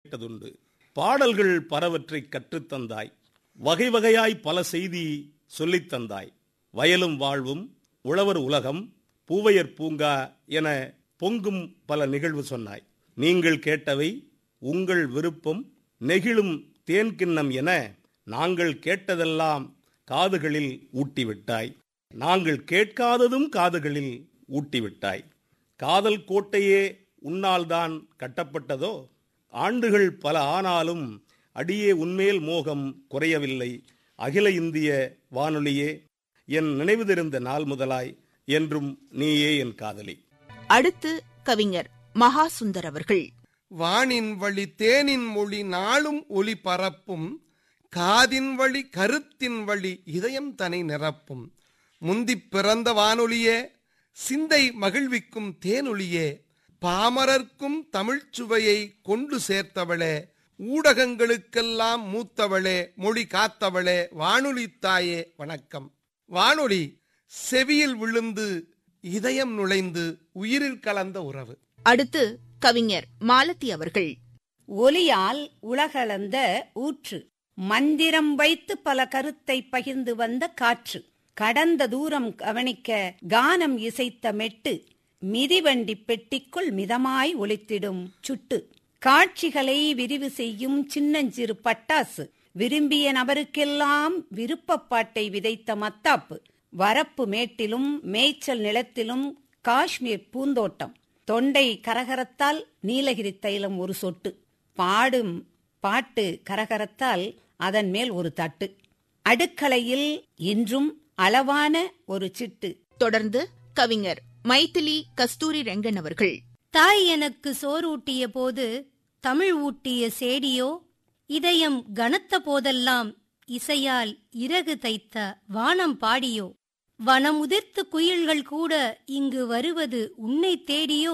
கேட்டதுண்டு பாடல்கள் பலவற்றை கற்றுத்தந்தாய் வகை வகையாய் பல செய்தி சொல்லித் தந்தாய் வயலும் வாழ்வும் உழவர் உலகம் பூவையர் பூங்கா என பொங்கும் பல நிகழ்வு சொன்னாய் நீங்கள் கேட்டவை உங்கள் விருப்பம் நெகிழும் தேன் கிண்ணம் என நாங்கள் கேட்டதெல்லாம் காதுகளில் ஊட்டிவிட்டாய் நாங்கள் கேட்காததும் காதுகளில் ஊட்டிவிட்டாய் காதல் கோட்டையே உன்னால்தான் கட்டப்பட்டதோ ஆண்டுகள் பல ஆனாலும் அடியே உன்மேல் மோகம் குறையவில்லை அகில இந்திய வானொலியே என் நினைவுதிருந்த நாள் முதலாய் என்றும் நீயே என் காதலி அடுத்து கவிஞர் மகா சுந்தர் அவர்கள் வானின் வழி தேனின் மொழி நாளும் ஒளி பரப்பும் காதின் வழி கருத்தின் வழி இதயம் தனை நிரப்பும் முந்திப் பிறந்த வானொலியே சிந்தை மகிழ்விக்கும் தேனொலியே பாமரர்க்கும் தமிழ்ச் சுவையை கொண்டு சேர்த்தவளே ஊடகங்களுக்கெல்லாம் மூத்தவளே மொழி காத்தவளே வானொலி தாயே வணக்கம் வானொலி செவியில் விழுந்து இதயம் நுழைந்து உயிரில் கலந்த உறவு அடுத்து கவிஞர் மாலதி அவர்கள் ஒலியால் உலகளந்த ஊற்று மந்திரம் வைத்து பல கருத்தை பகிர்ந்து வந்த காற்று கடந்த தூரம் கவனிக்க கானம் இசைத்த மெட்டு மிதிவண்டி பெட்டிக்குள் மிதமாய் ஒலித்திடும் சுட்டு காட்சிகளை விரிவு செய்யும் சின்னஞ்சிறு பட்டாசு விரும்பிய நபருக்கெல்லாம் விருப்பப் பாட்டை விதைத்த மத்தாப்பு வரப்பு மேட்டிலும் மேய்ச்சல் நிலத்திலும் காஷ்மீர் பூந்தோட்டம் தொண்டை கரகரத்தால் நீலகிரி தைலம் ஒரு சொட்டு பாடும் பாட்டு கரகரத்தால் அதன் மேல் ஒரு தட்டு அடுக்கலையில் இன்றும் அளவான ஒரு சிட்டு தொடர்ந்து கவிஞர் மைதிலி கஸ்தூரி ரெங்கன் அவர்கள் தாய் எனக்கு சோறூட்டிய போது தமிழ் ஊட்டிய சேடியோ இதயம் கனத்த போதெல்லாம் இசையால் இறகு தைத்த வானம் பாடியோ வனமுதிர்த்து குயில்கள் கூட இங்கு வருவது உன்னை தேடியோ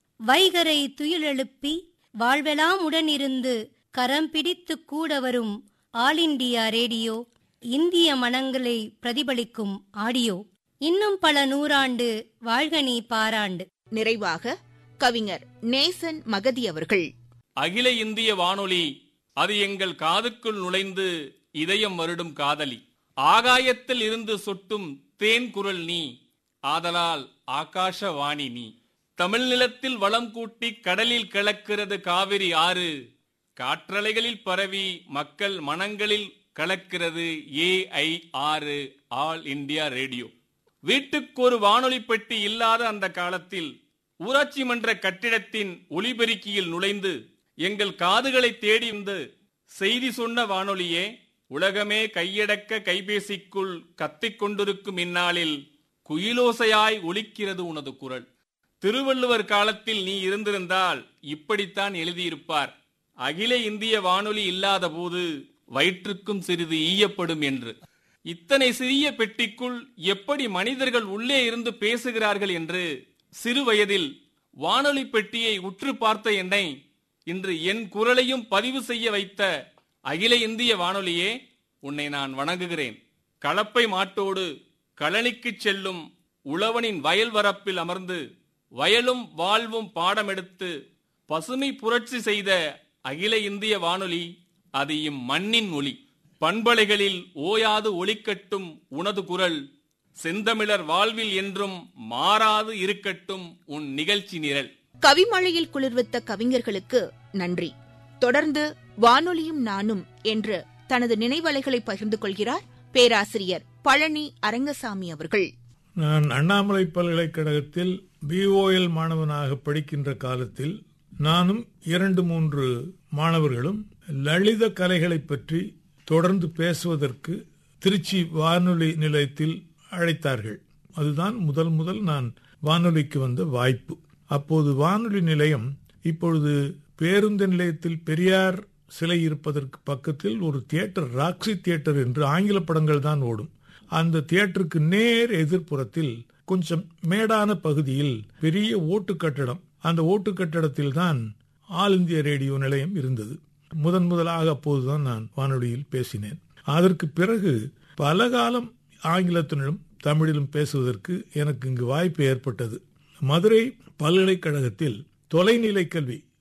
வைகரை துயிலெழுப்பி வாழ்வெல்லாம் உடனிருந்து கரம் பிடித்து கூட வரும் ஆல் இண்டியா ரேடியோ இந்திய மனங்களை பிரதிபலிக்கும் ஆடியோ இன்னும் பல நூறாண்டு வாழ்க நீ பாராண்டு நிறைவாக கவிஞர் நேசன் மகதி அவர்கள் அகில இந்திய வானொலி அது எங்கள் காதுக்குள் நுழைந்து இதயம் வருடும் காதலி ஆகாயத்தில் இருந்து சொட்டும் தேன் குரல் நீ ஆதலால் ஆகாஷ வாணி நீ தமிழ் நிலத்தில் வளம் கூட்டி கடலில் கலக்கிறது காவிரி ஆறு காற்றலைகளில் பரவி மக்கள் மனங்களில் கலக்கிறது ஏஐ ஆறு ஆல் இந்தியா ரேடியோ வீட்டுக்கு ஒரு வானொலி பெட்டி இல்லாத அந்த காலத்தில் ஊராட்சி மன்ற கட்டிடத்தின் ஒலிபெருக்கியில் நுழைந்து எங்கள் காதுகளை தேடி வந்து செய்தி சொன்ன வானொலியே உலகமே கையடக்க கைபேசிக்குள் கத்திக் கொண்டிருக்கும் இந்நாளில் குயிலோசையாய் ஒலிக்கிறது உனது குரல் திருவள்ளுவர் காலத்தில் நீ இருந்திருந்தால் இப்படித்தான் எழுதியிருப்பார் அகில இந்திய வானொலி இல்லாத போது வயிற்றுக்கும் சிறிது ஈயப்படும் என்று இத்தனை சிறிய பெட்டிக்குள் எப்படி மனிதர்கள் உள்ளே இருந்து பேசுகிறார்கள் என்று சிறு வயதில் வானொலி பெட்டியை உற்று பார்த்த என்னை இன்று என் குரலையும் பதிவு செய்ய வைத்த அகில இந்திய வானொலியே உன்னை நான் வணங்குகிறேன் களப்பை மாட்டோடு களனிக்குச் செல்லும் உழவனின் வயல் வரப்பில் அமர்ந்து வயலும் வாழ்வும் பாடமெடுத்து பசுமை புரட்சி செய்த அகில இந்திய வானொலி அது இம் மண்ணின் ஒளி பண்பலைகளில் ஓயாது ஒலிக்கட்டும் உனது குரல் செந்தமிழர் வாழ்வில் என்றும் மாறாது இருக்கட்டும் உன் நிகழ்ச்சி நிரல் கவிமழையில் குளிர்வித்த கவிஞர்களுக்கு நன்றி தொடர்ந்து வானொலியும் நானும் என்று தனது நினைவலைகளை பகிர்ந்து கொள்கிறார் பேராசிரியர் பழனி அரங்கசாமி அவர்கள் நான் அண்ணாமலை பல்கலைக்கழகத்தில் பிஓஎல் மாணவனாக படிக்கின்ற காலத்தில் நானும் இரண்டு மூன்று மாணவர்களும் லலித கலைகளை பற்றி தொடர்ந்து பேசுவதற்கு திருச்சி வானொலி நிலையத்தில் அழைத்தார்கள் அதுதான் முதல் முதல் நான் வானொலிக்கு வந்த வாய்ப்பு அப்போது வானொலி நிலையம் இப்பொழுது பேருந்து நிலையத்தில் பெரியார் சிலை இருப்பதற்கு பக்கத்தில் ஒரு தியேட்டர் ராக்ஸி தியேட்டர் என்று ஆங்கில படங்கள் தான் ஓடும் அந்த தியேட்டருக்கு நேர் எதிர்ப்புறத்தில் கொஞ்சம் மேடான பகுதியில் பெரிய ஓட்டு கட்டடம் அந்த ஓட்டு கட்டடத்தில் தான் ஆல் இந்திய ரேடியோ நிலையம் இருந்தது முதன் முதலாக அப்போதுதான் நான் வானொலியில் பேசினேன் அதற்கு பிறகு பல காலம் ஆங்கிலத்திலும் தமிழிலும் பேசுவதற்கு எனக்கு இங்கு வாய்ப்பு ஏற்பட்டது மதுரை பல்கலைக்கழகத்தில் தொலைநிலை கல்வி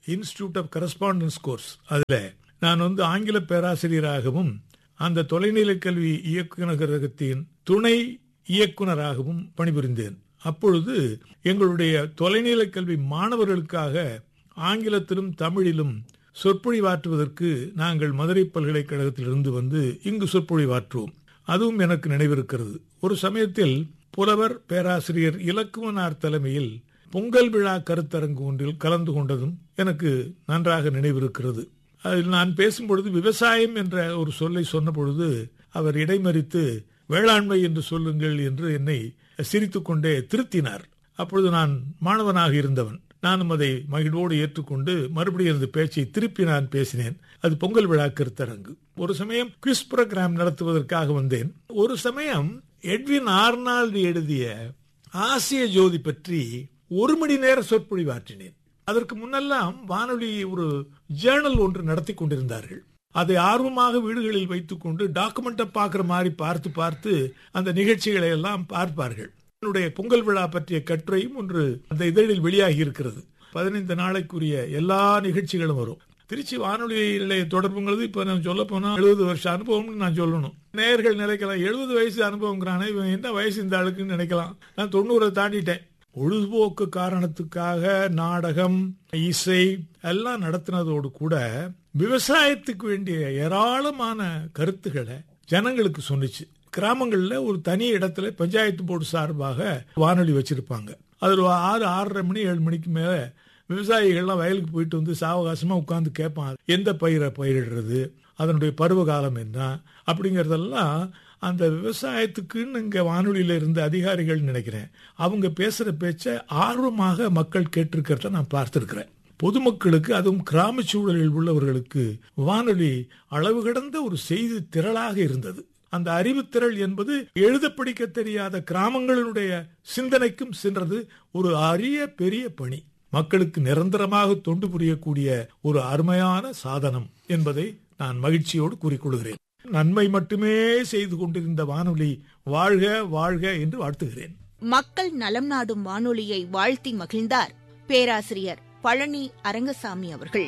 இன்ஸ்டிடியூட் ஆஃப் கரஸ்பாண்டன்ஸ் கோர்ஸ் அதுல நான் வந்து ஆங்கில பேராசிரியராகவும் அந்த தொலைநிலை கல்வி இயக்குநரகத்தின் துணை இயக்குனராகவும் பணிபுரிந்தேன் அப்பொழுது எங்களுடைய தொலைநிலை கல்வி மாணவர்களுக்காக ஆங்கிலத்திலும் தமிழிலும் சொற்பொழிவாற்றுவதற்கு நாங்கள் மதுரை பல்கலைக்கழகத்திலிருந்து வந்து இங்கு சொற்பொழிவாற்றுவோம் அதுவும் எனக்கு நினைவிருக்கிறது ஒரு சமயத்தில் புலவர் பேராசிரியர் இலக்குவனார் தலைமையில் பொங்கல் விழா கருத்தரங்கு ஒன்றில் கலந்து கொண்டதும் எனக்கு நன்றாக நினைவிருக்கிறது அதில் நான் பேசும்பொழுது விவசாயம் என்ற ஒரு சொல்லை சொன்ன பொழுது அவர் இடைமறித்து வேளாண்மை என்று சொல்லுங்கள் என்று என்னை சிரித்துக்கொண்டே திருத்தினார் அப்பொழுது நான் மாணவனாக இருந்தவன் நானும் அதை மகிழ்வோடு ஏற்றுக்கொண்டு மறுபடியும் அந்த பேச்சை திருப்பி நான் பேசினேன் அது பொங்கல் விழா கருத்தரங்கு ஒரு சமயம் குவிஸ் புரோகிராம் நடத்துவதற்காக வந்தேன் ஒரு சமயம் எட்வின் ஆர்னால்டு எழுதிய ஆசிய ஜோதி பற்றி ஒரு மணி நேர சொற்பொழிவாற்றினேன் அதற்கு முன்னெல்லாம் வானொலி ஒரு ஜேர்னல் ஒன்று நடத்தி கொண்டிருந்தார்கள் அதை ஆர்வமாக வீடுகளில் வைத்துக்கொண்டு டாக்குமெண்ட்டை பார்க்கிற மாதிரி பார்த்து பார்த்து அந்த நிகழ்ச்சிகளை எல்லாம் பார்ப்பார்கள் என்னுடைய பொங்கல் விழா பற்றிய கட்டுரையும் ஒன்று அந்த இதழில் வெளியாகி இருக்கிறது பதினைந்து நாளைக்குரிய எல்லா நிகழ்ச்சிகளும் வரும் திருச்சி வானொலி நிலைய தொடர்புங்கிறது இப்ப நான் சொல்ல போனா எழுபது வருஷம் அனுபவம்னு நான் சொல்லணும் நேர்கள் நினைக்கலாம் எழுபது வயசு அனுபவங்கிறானே இவன் என்ன வயசு இந்த ஆளுக்குன்னு நினைக்கலாம் நான் தொண்ணூறை தாண்டிட்டேன் பொழுதுபோக்கு காரணத்துக்காக நாடகம் இசை எல்லாம் நடத்தினதோடு கூட விவசாயத்துக்கு வேண்டிய ஏராளமான கருத்துக்களை ஜனங்களுக்கு சொன்னிச்சு கிராமங்கள்ல ஒரு தனி இடத்துல பஞ்சாயத்து போர்டு சார்பாக வானொலி வச்சிருப்பாங்க அதுல ஒரு ஆறு ஆறரை மணி ஏழு மணிக்கு மேல விவசாயிகள்லாம் வயலுக்கு போயிட்டு வந்து சாவகாசமா உட்கார்ந்து கேட்பான் எந்த பயிரை பயிரிடுறது அதனுடைய பருவ காலம் என்ன அப்படிங்கறதெல்லாம் அந்த விவசாயத்துக்குன்னு இங்க வானொலியில இருந்த அதிகாரிகள் நினைக்கிறேன் அவங்க பேசுற பேச்ச ஆர்வமாக மக்கள் கேட்டிருக்கிறத நான் பார்த்திருக்கிறேன் பொதுமக்களுக்கு அதுவும் கிராம சூழலில் உள்ளவர்களுக்கு வானொலி அளவு கடந்த ஒரு செய்தி திரளாக இருந்தது அந்த அறிவுத்திரள் என்பது எழுத படிக்க தெரியாத கிராமங்களினுடைய சிந்தனைக்கும் சென்றது ஒரு அரிய பெரிய பணி மக்களுக்கு நிரந்தரமாக தொண்டு புரியக்கூடிய ஒரு அருமையான சாதனம் என்பதை நான் மகிழ்ச்சியோடு கூறிக்கொள்கிறேன் நன்மை மட்டுமே செய்து கொண்டிருந்த வானொலி வாழ்க வாழ்க என்று வாழ்த்துகிறேன் மக்கள் நலம் நாடும் வானொலியை வாழ்த்தி மகிழ்ந்தார் பேராசிரியர் பழனி அரங்கசாமி அவர்கள்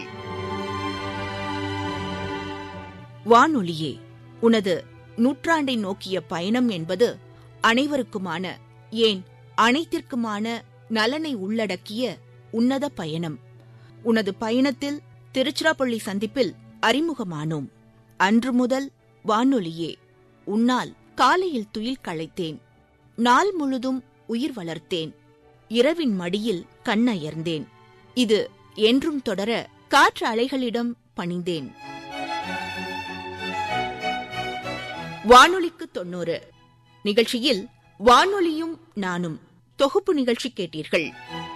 வானொலியே உனது நூற்றாண்டை நோக்கிய பயணம் என்பது அனைவருக்குமான ஏன் அனைத்திற்குமான நலனை உள்ளடக்கிய உன்னத பயணம் உனது பயணத்தில் திருச்சிராப்பள்ளி சந்திப்பில் அறிமுகமானோம் அன்று முதல் வானொலியே உன்னால் காலையில் துயில் களைத்தேன் நாள் முழுதும் உயிர் வளர்த்தேன் இரவின் மடியில் கண்ணயர்ந்தேன் இது என்றும் தொடர காற்று அலைகளிடம் பணிந்தேன் வானொலிக்கு தொண்ணூறு நிகழ்ச்சியில் வானொலியும் நானும் தொகுப்பு நிகழ்ச்சி கேட்டீர்கள்